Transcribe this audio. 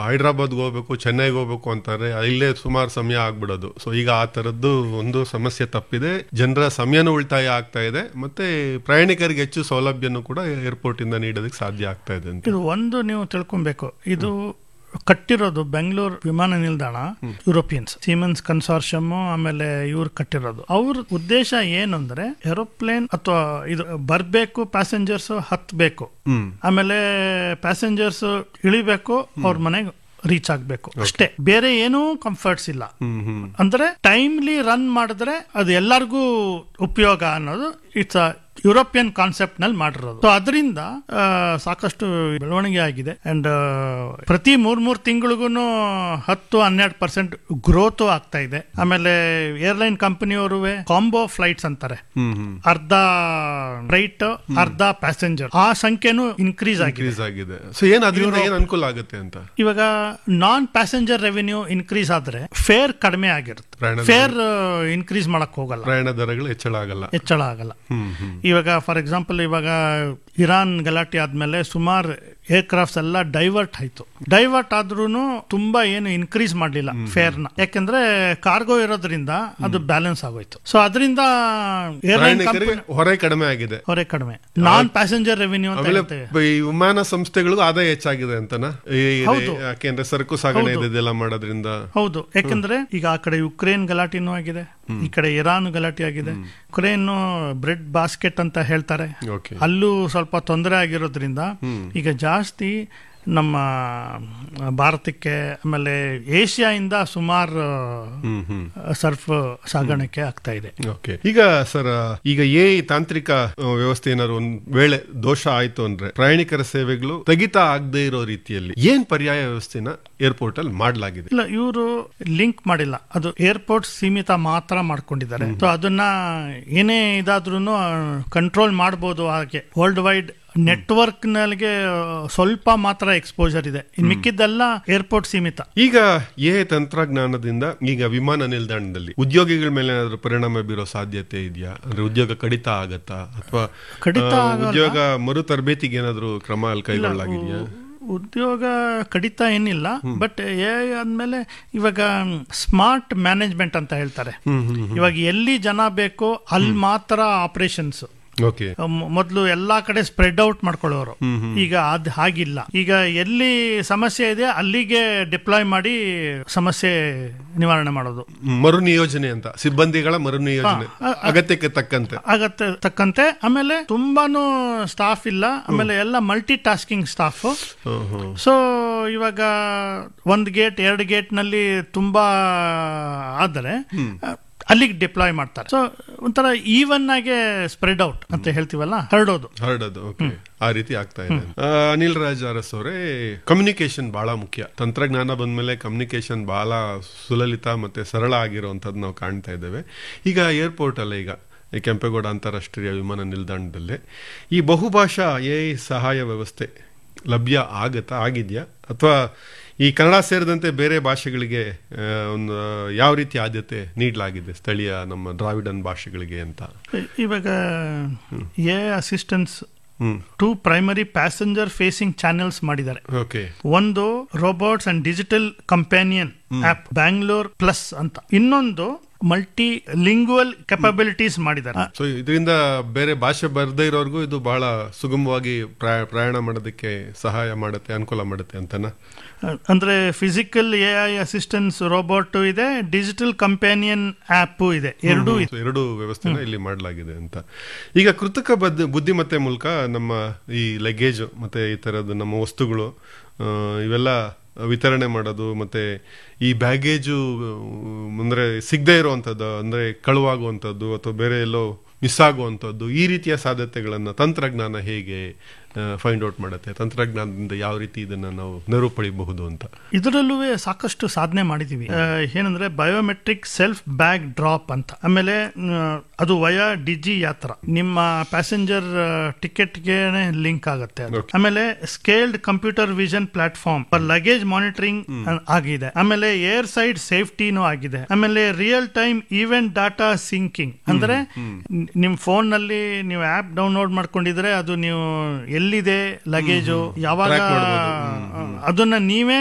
ಹೈದ್ರಾಬಾದ್ಗೆ ಹೋಗ್ಬೇಕು ಚೆನ್ನೈಗೆ ಹೋಗ್ಬೇಕು ಅಂತಾರೆ ಇಲ್ಲೇ ಸುಮಾರು ಸಮಯ ಆಗ್ಬಿಡೋದು ಸೊ ಈಗ ಆ ತರದ್ದು ಒಂದು ಸಮಸ್ಯೆ ತಪ್ಪಿದೆ ಜನರ ಸಮಯನೂ ಉಳಿತಾಯ ಆಗ್ತಾ ಇದೆ ಮತ್ತೆ ಪ್ರಯಾಣಿಕರಿಗೆ ಹೆಚ್ಚು ಸೌಲಭ್ಯನೂ ಕೂಡ ಏರ್ಪೋರ್ಟ್ ಇಂದ ನೀಡೋದಕ್ಕೆ ಸಾಧ್ಯ ಆಗ್ತಾ ಇದೆ ಅಂತ ಇದು ಒಂದು ನೀವು ತಿಳ್ಕೊಬೇಕು ಇದು ಕಟ್ಟಿರೋದು ಬೆಂಗಳೂರು ವಿಮಾನ ನಿಲ್ದಾಣ ಯುರೋಪಿಯನ್ಸ್ ಸಿಮೆನ್ಸ್ ಕನ್ಸಾರ್ಷಮ್ ಆಮೇಲೆ ಇವ್ರು ಕಟ್ಟಿರೋದು ಅವ್ರ ಉದ್ದೇಶ ಏನು ಅಂದ್ರೆ ಏರೋಪ್ಲೇನ್ ಅಥವಾ ಇದು ಬರ್ಬೇಕು ಪ್ಯಾಸೆಂಜರ್ಸ್ ಹತ್ಬೇಕು ಹ್ಮ್ ಆಮೇಲೆ ಪ್ಯಾಸೆಂಜರ್ಸ್ ಇಳಿಬೇಕು ಅವ್ರ ಮನೆಗೆ ರೀಚ್ ಆಗ್ಬೇಕು ಅಷ್ಟೇ ಬೇರೆ ಏನೂ ಕಂಫರ್ಟ್ಸ್ ಇಲ್ಲ ಹ್ಮ್ ಹ್ಮ್ ಅಂದ್ರೆ ಟೈಮ್ಲಿ ರನ್ ಮಾಡಿದ್ರೆ ಅದು ಎಲ್ಲರಿಗೂ ಉಪಯೋಗ ಅನ್ನೋದು ಇಟ್ಸ್ ಅ ಯುರೋಪಿಯನ್ ಕಾನ್ಸೆಪ್ಟ್ ನಲ್ಲಿ ಮಾಡಿರೋದು ಸೊ ಅದರಿಂದ ಸಾಕಷ್ಟು ಬೆಳವಣಿಗೆ ಆಗಿದೆ ಅಂಡ್ ಪ್ರತಿ ಮೂರ್ ಮೂರ್ ತಿಂಗಳಿಗೂ ಹತ್ತು ಹನ್ನೆರಡು ಪರ್ಸೆಂಟ್ ಗ್ರೋತ್ ಆಗ್ತಾ ಇದೆ ಆಮೇಲೆ ಏರ್ಲೈನ್ ಕಂಪನಿಯವರು ಕಾಂಬೋ ಫ್ಲೈಟ್ಸ್ ಅಂತಾರೆ ಹ್ಮ್ ಹ್ಮ್ ಅರ್ಧ ರೈಟ್ ಅರ್ಧ ಪ್ಯಾಸೆಂಜರ್ ಆ ಸಂಖ್ಯೆನೂ ಇನ್ಕ್ರೀಸ್ ಆಗಿದೆ ಇನ್ಕ್ರೀಸ್ ಆಗಿದೆ ಸೊ ಏನ್ ಅದರಿಂದ ಏನ್ ಅನುಕೂಲ ಆಗುತ್ತೆ ಅಂತ ಇವಾಗ ನಾನ್ ಪ್ಯಾಸೆಂಜರ್ ರೆವೆನ್ಯೂ ಇನ್ಕ್ರೀಸ್ ಆದ್ರೆ ಫೇರ್ ಕಡಿಮೆ ಆಗಿರುತ್ತೆ ಪ್ರಯಾಣದ- ಫೇರ್ ಇನ್ಕ್ರೀಸ್ ಮಾಡಕ್ ಹೋಗಲ್ಲ ಪ್ರಯಾಣ ದರಗಳು ಹೆಚ್ಚಳ ಆಗಲ್ಲ ಹೆಚ್ಚಳ ಆಗಲ್ಲ ಹ್ಮ್ ಹ್ಮ್ ಇವಾಗ ಫಾರ್ ಎಕ್ಸಾಂಪಲ್ ಇವಾಗ ಇರಾನ್ ಗಲಾಟೆ ಆದ್ಮೇಲೆ ಸುಮಾರು ಏರ್ಕ್ರಾಫ್ಟ್ಸ್ ಎಲ್ಲ ಡೈವರ್ಟ್ ಆಯ್ತು ಡೈವರ್ಟ್ ಆದ್ರೂ ತುಂಬಾ ಏನು ಇನ್ಕ್ರೀಸ್ ಮಾಡಲಿಲ್ಲ ಫೇರ್ನ ಯಾಕಂದ್ರೆ ಕಾರ್ಗೋ ಇರೋದ್ರಿಂದ ಅದು ಬ್ಯಾಲೆನ್ಸ್ ಆಗೋಯ್ತು ಸೊ ಅದರಿಂದ ಏರ್ಲೈನ್ ಪ್ರಯಾಣಿಕರಿಗೆ ಹೊರೆ ಕಡಿಮೆ ಆಗಿದೆ ಹೊರೆ ಕಡಿಮೆ ನಾನ್ ಪ್ಯಾಸೆಂಜರ್ ರೆವೆನ್ಯೂ ಅಂತ ಆಮೇಲೆ ಹೇಳ್ತೇವೆ ಈ ವಿಮಾನ ಸಂಸ್ಥೆಗಳಿಗೂ ಆದಾಯ ಹೆಚ್ಚಾಗಿದೆ ಅಂತನಾ ಈ- ಈ- ಹೌದು. ಯಾಕೆಂದ್ರೆ ಸರಕು ಸಾಗಣೆ ಹೌದು. ಇದೆಲ್ಲ ಮಾಡೋದ್ರಿಂದ ಹೌದು ಯಾಕಂದ್ರೆ ಈಗ ಆ ಕಡೆ ಯುಕ್ರೇನ್ ಗಲಾಟೆನೂ ಆಗಿದೆ ಈ ಕಡೆ ಇರಾನ್ ಗಲಾಟೆ ಆಗಿದೆ ಯುಕ್ರೇನ್ ಬ್ರೆಡ್ ಬಾಸ್ಕೆಟ್ ಅಂತ ಹೇಳ್ತಾರೆ ಓಕೆ ಅಲ್ಲೂ ಸ್ವಲ್ಪ ತೊಂದರೆ ಆಗಿರೋದ್ರಿಂದ ಈಗ ಜಾಸ್ತಿ ನಮ್ಮ ಭಾರತಕ್ಕೆ ಆಮೇಲೆ ಏಷ್ಯಾಯಿಂದ ಸುಮಾರು ಹ್ಮ್ ಹ್ಮ್ ಸರ್ಫ್ ಸಾಗಾಣಿಕೆ ಆಗ್ತಾ ಇದೆ ಓಕೆ ಈಗ ಸರ್ ಈಗ ಎ ತಾಂತ್ರಿಕ ಆ, ವ್ಯವಸ್ಥೆ ಏನಾದ್ರು ಒಂದ್ ವೇಳೆ ದೋಷ ಆಯ್ತು ಅಂದ್ರೆ ಪ್ರಯಾಣಿಕರ ಸೇವೆಗಳು ಸ್ಥಗಿತ ಆಗದೆ ಇರೋ ರೀತಿಯಲ್ಲಿ ಏನ್ ಪರ್ಯಾಯ ವ್ಯವಸ್ಥೆನ ಏರ್ಪೋರ್ಟ್ ಅಲ್ಲಿ ಮಾಡಲಾಗಿದೆ ಇಲ್ಲ ಇವರು ಲಿಂಕ್ ಮಾಡಿಲ್ಲ ಅದು ಏರ್ಪೋರ್ಟ್ ಸೀಮಿತ ಮಾತ್ರ ಮಾಡ್ಕೊಂಡಿದ್ದಾರೆ ಸೊ ಅದನ್ನ ಏನೇ ಇದಾದ್ರೂ ಕಂಟ್ರೋಲ್ ಮಾಡ್ಬೋದು ಹಾಗೆ ವರ್ಲ್ಡ್ ವೈಡ್ ನೆಟ್ವರ್ಕ್ ನಲ್ಲಿ ಸ್ವಲ್ಪ ಮಾತ್ರ ಎಕ್ಸ್ಪೋಜರ್ ಇದೆ ಇನ್ ಮಿಕ್ಕಿದ್ದೆಲ್ಲ ಏರ್ಪೋರ್ಟ್ ಸೀಮಿತ ಈಗ ಎ ತಂತ್ರಜ್ಞಾನದಿಂದ ಈಗ ವಿಮಾನ ನಿಲ್ದಾಣದಲ್ಲಿ ಉದ್ಯೋಗಿಗಳ ಮೇಲೆ ಏನಾದ್ರು ಪರಿಣಾಮ ಬೀರೋ ಸಾಧ್ಯತೆ ಇದೆಯಾ ಅಂದ್ರೆ ಉದ್ಯೋಗ ಕಡಿತ ಆಗತ್ತಾ ಅಥವಾ ಕಡಿತ ಆ, ಆಗಲ್ಲ. ಉದ್ಯೋಗ ಮರು ತರಬೇತಿಗೆ ಏನಾದ್ರು ಕ್ರಮ ಅಲ್ಲಿ ಕೈಗೊಳ್ಳಲಾಗಿದೆಯಾ ಉದ್ಯೋಗ ಕಡಿತ ಏನಿಲ್ಲ ಬಟ್ ಎ ಆದ್ಮೇಲೆ ಇವಾಗ ಸ್ಮಾರ್ಟ್ ಮ್ಯಾನೇಜ್ಮೆಂಟ್ ಅಂತ ಹೇಳ್ತಾರೆ ಇವಾಗ ಎಲ್ಲಿ ಜನ ಬೇಕೋ ಅಲ್ಲಿ ಮಾತ್ರ ಆಪರೇಷನ್ಸ್ ಓಕೆ ಮೊದಲು ಎಲ್ಲಾ ಕಡೆ ಸ್ಪ್ರೆಡ್ ಔಟ್ ಮಾಡ್ಕೊಳ್ಳೋರು ಈಗ ಅದ್ ಹಾಗಿಲ್ಲ ಈಗ ಎಲ್ಲಿ ಸಮಸ್ಯೆ ಇದೆ ಅಲ್ಲಿಗೆ ಡಿಪ್ಲಾಯ್ ಮಾಡಿ ಸಮಸ್ಯೆ ನಿವಾರಣೆ ಮಾಡೋದು ಮರು ನಿಯೋಜನೆ ಅಂತ ಸಿಬ್ಬಂದಿಗಳ ಮರು ನಿಯೋಜನೆ ಹಾ, ಆ- ಅಗತ್ಯಕ್ಕೆ ತಕ್ಕಂತೆ ಆಗತ್ತೆ ತಕ್ಕಂತೆ ಆಮೇಲೆ ತುಂಬಾನು ಸ್ಟಾಫ್ ಇಲ್ಲ ಆಮೇಲೆ ಎಲ್ಲ multi tasking staff hmm, hmm. So ಇವಾಗ ಒಂದ್ ಗೇಟ್ ಎರಡು ಗೇಟ್ ನಲ್ಲಿ ತುಂಬಾ ಆದರೆ ಅಲ್ಲಿಗೆ ಡಿಪ್ಲಾಯ್ ಮಾಡ್ತಾರೆ ಸೊ ಒಂಥರ ಈವನ್ ಆಗಿ ಸ್ಪ್ರೆಡ್ ಔಟ್ ಅಂತ ಹೇಳ್ತೀವಲ್ಲ ಹರಡೋದು ಹರಡೋದು ಓಕೆ ಆ ರೀತಿ ಆಗ್ತಾ ಇದೆ ಆ, ಅನಿಲ್ ರಾಜ್ ಅರಸ್ ಅವರೇ ಕಮ್ಯುನಿಕೇಶನ್ ಬಹಳ ಮುಖ್ಯ ತಂತ್ರಜ್ಞಾನ ಬಂದ್ಮೇಲೆ ಕಮ್ಯುನಿಕೇಶನ್ ಬಹಳ ಸುಲಲಿತ ಮತ್ತೆ ಸರಳ ಆಗಿರುವಂತದ್ದು ನಾವು ಕಾಣ್ತಾ ಇದ್ದೇವೆ ಈಗ ಏರ್ಪೋರ್ಟ್ ಅಲ್ಲ ಈಗ ಈ ಕೆಂಪೇಗೌಡ ಅಂತಾರಾಷ್ಟ್ರೀಯ ವಿಮಾನ ನಿಲ್ದಾಣದಲ್ಲೇ ಈ ಬಹುಭಾಷಾ ಎ ಸಹಾಯ ವ್ಯವಸ್ಥೆ ಲಭ್ಯ ಆಗತ್ತಾ ಆಗಿದೆಯಾ ಅಥವಾ ಈ ಕನ್ನಡ ಸೇರಿದಂತೆ ಬೇರೆ ಭಾಷೆಗಳಿಗೆ ಆ, ಒಂದು ಯಾವ ರೀತಿ ಆದ್ಯತೆ ನೀಡಲಾಗಿದೆ ಸ್ಥಳೀಯ ನಮ್ಮ ದ್ರಾವಿಡನ್ ಭಾಷೆಗಳಿಗೆ ಅಂತ ಇವಾಗ A assistance hmm two primary passenger facing channels ಮಾಡಿದ್ದಾರೆ ಓಕೆ ಒಂದು robots and digital companion app Bangalore plus ಅಂತ ಇನ್ನೊಂದು ಮಲ್ಟಿ ಲಿಂಗ್ವಲ್ ಕೆಪಬಿಲಿಟೀಸ್ ಮಾಡಿದ್ದಾರೆ ಸೊ ಇದರಿಂದ ಬೇರೆ ಭಾಷೆ ಬರದೇ ಇರೋರ್ಗೂ ಇದು ಬಹಳ ಸುಗಮವಾಗಿ ಪ್ರಯಾ- ಪ್ರಯಾಣ ಮಾಡೋದಕ್ಕೆ ಸಹಾಯ ಮಾಡುತ್ತೆ ಅನುಕೂಲ ಮಾಡುತ್ತೆ ಅಂತನಾ ಅಂದ್ರೆ physical A I assistance robot ಇದೆ ಡಿಜಿಟಲ್ ಕಂಪ್ಯಾನಿಯನ್ ಆಪ್ ಇದೆ ಎರಡೂ ಇದೆ ಸೊ ಎರಡು ವ್ಯವಸ್ಥೆನ ಇಲ್ಲಿ ಮಾಡಲಾಗಿದೆ ಅಂತ ಈಗ ಕೃತಕ ಬದ್ ಬುದ್ಧಿಮತ್ತೆ ಮೂಲಕ ನಮ್ಮ ಈ ಲಗೇಜ್ ಮತ್ತೆ ಈ ತರದ ನಮ್ಮ ವಸ್ತುಗಳು ಆ, ಇವೆಲ್ಲ ವಿತರಣೆ ಮಾಡೋದು ಮತ್ತೆ ಈ ಬ್ಯಾಗೇಜು ಅಂದ್ರೆ ಸಿಗದೆ ಇರುವಂಥದ್ದು ಅಂದ್ರೆ ಕಳುವಾಗುವಂಥದ್ದು ಅಥವಾ ಬೇರೆ ಎಲ್ಲೋ ಮಿಸ್ ಆಗುವಂಥದ್ದು ಈ ರೀತಿಯ ಸಾಧ್ಯತೆಗಳನ್ನ ತಂತ್ರಜ್ಞಾನ ಹೇಗೆ ಫೈಂಡ್ ಔಟ್ ಮಾಡುತ್ತೆ ತಂತ್ರಜ್ಞಾನದಿಂದ ಯಾವ ರೀತಿ ಇದನ್ನ ನಾವು ನೆರವು ಪಡಿಬಹುದು ಅಂತ ಇದರಲ್ಲೂ ಸಾಕಷ್ಟು ಸಾಧನೆ ಮಾಡಿದೀವಿ ಆ, ಏನಂದ್ರೆ ಬಯೋಮೆಟ್ರಿಕ್ ಸೆಲ್ಫ್ ಬ್ಯಾಗ್ ಡ್ರಾಪ್ ಅಂತ ಆಮೇಲೆ ಆ, ಅದು ವಯ ಡಿಜಿ ಯಾತ್ರ ನಿಮ್ಮ ಪ್ಯಾಸೆಂಜರ್ ಟಿಕೆಟ್ಗೆ ಲಿಂಕ್ ಆಗುತ್ತೆ ಅದು ಆಮೇಲೆ scaled computer vision platform for luggage monitoring ಆಗಿದೆ ಆಮೇಲೆ ಏರ್ ಸೈಡ್ ಸೇಫ್ಟಿನೂ ಆಗಿದೆ ಆಮೇಲೆ real time event data syncing ಅಂದ್ರೆ ನ್- ನಿಮ್ ಫೋನ್ ನಲ್ಲಿ ನೀವು ಆಪ್ ಡೌನ್ಲೋಡ್ ಮಾಡ್ಕೊಂಡಿದ್ರೆ ಅದು ನೀವು ಎಲ್ಲಿದೆ ಲಗೇಜು ಯಾವಾಗ Track ಮಾಡ್ಬೋದು. ಅದನ್ನ ನೀವೇ